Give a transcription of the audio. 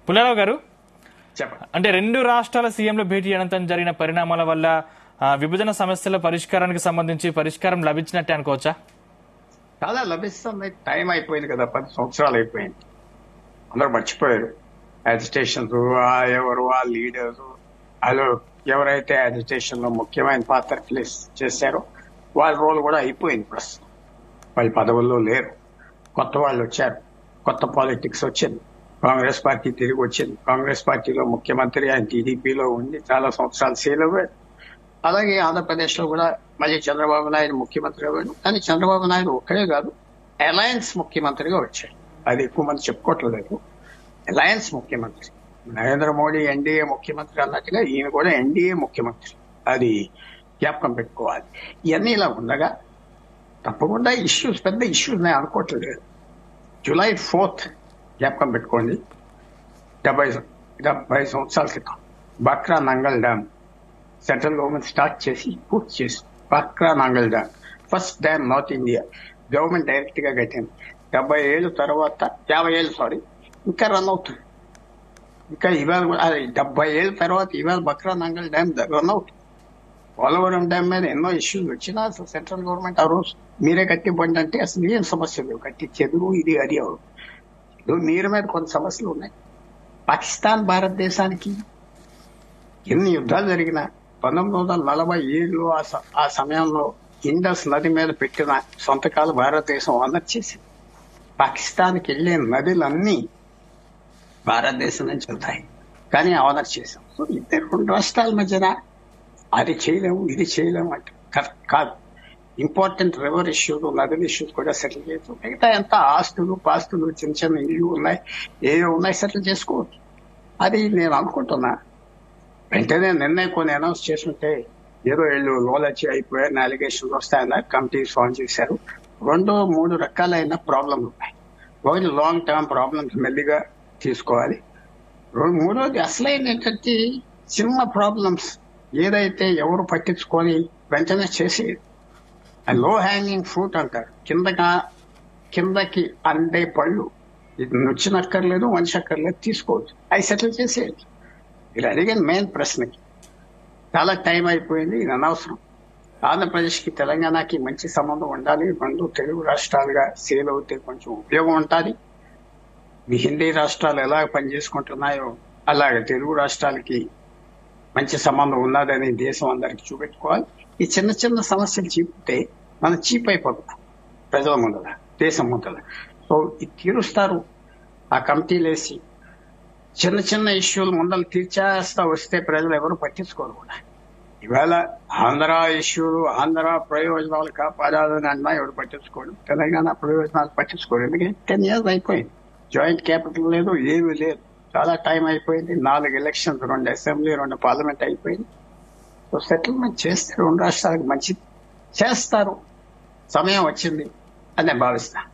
పుల్లారావు గారు చెప్పండి అంటే రెండు రాష్ట్రాల సీఎంల భేటీ అనంతరం జరిగిన పరిణామాల వల్ల ఆ, విభజన సమస్యల పరిష్కారానికి సంబంధించి పరిష్కారం లభించినట్టే అనుకోవచ్చా చాలా లభిస్తుంది టైం అయిపోయింది కదా పది సంవత్సరాలు అయిపోయింది అందరూ మర్చిపోయారు అజిటేషన్స్ ఎవరు ఆ లీడర్స్ వాళ్ళు ఎవరైతే అజిటేషన్ లో ముఖ్యమైన పాత్ర ప్లేస్ చేశారో వాళ్ళ రోల్ కూడా అయిపోయింది ప్రస్తుతం వాళ్ళ పదవుల్లో లేరు కొత్త వాళ్ళు వచ్చారు కొత్త పాలిటిక్స్ వచ్చింది కాంగ్రెస్ పార్టీ తిరిగి వచ్చింది కాంగ్రెస్ పార్టీలో ముఖ్యమంత్రి ఆయన టీడీపీలో ఉండి చాలా సంవత్సరాలు సేల్ అవ్వాడు అలాగే ఆంధ్రప్రదేశ్ లో కూడా మళ్ళీ చంద్రబాబు నాయుడు ముఖ్యమంత్రి అవ్వాడు కానీ చంద్రబాబు నాయుడు ఒక్కడే కాదు అలయన్స్ ముఖ్యమంత్రిగా వచ్చాడు అది ఎక్కువ మంది చెప్పుకోవట్లేదు అలయన్స్ ముఖ్యమంత్రి నరేంద్ర మోడీ ఎన్డీఏ ముఖ్యమంత్రి అన్నట్టుగా ఈయన కూడా ఎన్డీఏ ముఖ్యమంత్రి అది జ్ఞాపకం పెట్టుకోవాలి ఇవన్నీ ఇలా ఉండగా తప్పకుండా ఇష్యూస్ పెద్ద ఇష్యూస్ నేను అనుకోవట్లేదు జూలై ఫోర్త్ జ్ఞాపకం పెట్టుకోండి డెబ్బై డెబ్బై సంవత్సరాల క్రితం Bhakra Nangal dam central government start చేసి పూర్తి చేసి Bhakra Nangal dam first dam north India government direct గా కట్టింది డెబ్బై ఏళ్ళు తర్వాత యాభై ఏళ్ళు సారీ ఇంకా రన్ అవుతుంది ఇంకా ఇవాళ కూడా- అది డెబ్బై ఏళ్ళ తర్వాత ఇవాళ బక్రా నంగల్ డ్యామ్ రన్ అవుతుంది పోలవరం డ్యామ్ మీద ఎన్నో ఇష్యూస్ వచ్చినా అసలు సెంట్రల్ గవర్నమెంట్ ఆ రోజు మీరే కట్టివ్వండి అంటే అసలు ఏం సమస్య లేవు కట్టి చెదురు ఇది అది అవరు ఇప్పుడు నీరు మీద కొన్ని సమస్యలు ఉన్నాయి పాకిస్తాన్ భారతదేశానికి ఎన్ని యుద్ధాలు జరిగినా పంతొమ్మిది వందల నలభై ఏడులో ఆ స- ఆ సమయంలో ఇండస్ నది మీద పెట్టిన సొంతకాలు భారతదేశం ఆనర్ చేసింది పాకిస్తాన్కి వెళ్లే నదులన్నీ భారతదేశం నుంచి వెళ్తాయి కానీ ఆనర్ చేశాం సో ఇద్దరు రెండు రాష్ట్రాల మధ్యన అది చేయలేము ఇది చేయలేము అంటే కరెక్ట్ కాదు ఇంపార్టెంట్ రివర్ ఇష్యూలు నదుల ఇష్యూస్ కూడా సెటిల్ చేయొచ్చు మిగతా ఎంత ఆస్తులు పాస్తులు చిన్న చిన్న ఇల్లు ఉన్నాయి ఏవో ఉన్నాయి సెటిల్ చేసుకోవచ్చు అది నేను అనుకుంటున్నా వెంటనే నిర్ణయం కొన్ని అనౌన్స్ చేస్తుంటే ఏదో వీళ్ళు లోలచ్చి అయిపోయారు అలిగేషన్లు వస్తాయన్నారు కమిటీ ఫామ్ చేశారు రెండు మూడు రకాలైన ప్రాబ్లంలు ఉన్నాయి ఒకటి లాంగ్ టర్మ్ ప్రాబ్లమ్స్ మెల్లిగా తీసుకోవాలి రెండు మూడోది అసలైన ఏంటంటే చిన్న ప్రాబ్లమ్స్ ఏదైతే ఎవరు పట్టించుకొని వెంటనే చేసేది లో హ్యాంగింగ్ ఫ్రూట్ అంటారు కిందగా కిందకి అందే పళ్ళు ఇది నొచ్చినక్కర్లేదు మనిషి అక్కర్లేదు తీసుకోవచ్చు అవి సెటిల్ చేసేయచ్చు మీరు అడిగిన మెయిన్ ప్రశ్నకి చాలా టైం అయిపోయింది ఇది అనవసరం ఆంధ్రప్రదేశ్కి తెలంగాణకి మంచి సంబంధం ఉండాలి రెండు తెలుగు రాష్ట్రాలుగా సేల్ అవుతే కొంచెం ఉపయోగం ఉంటుంది మీ హిందీ రాష్ట్రాలు ఎలా పనిచేసుకుంటున్నాయో అలాగే తెలుగు రాష్ట్రాలకి మంచి సంబంధం ఉన్నదని దేశం అందరికి చూపెట్టుకోవాలి ఈ చిన్న చిన్న సమస్యలు చీపితే మనం చీప్ అయిపోతాం ప్రజల ముందర దేశం ముందర సో ఇది తీరుస్తారు ఆ కమిటీలు వేసి చిన్న చిన్న ఇష్యూలు ముందర తీర్చేస్తా వస్తే ప్రజలు ఎవరు పట్టించుకోరు కూడా ఇవాళ ఆంధ్ర ఇష్యూలు ఆంధ్ర ప్రయోజనాలు కాపాడాలని అన్నా ఎవరు పట్టించుకోడు తెలంగాణ ప్రయోజనాలు పట్టించుకోడు ఎందుకంటే టెన్ ఇయర్స్ అయిపోయింది జాయింట్ క్యాపిటల్ లేదు ఏమీ లేదు చాలా టైం అయిపోయింది నాలుగు ఎలక్షన్స్ రెండు అసెంబ్లీ రెండు పార్లమెంట్ అయిపోయింది సో సెటిల్మెంట్ చేస్తే రెండు రాష్ట్రాలకు మంచిది చేస్తారు సమయం వచ్చింది అని నేను భావిస్తాను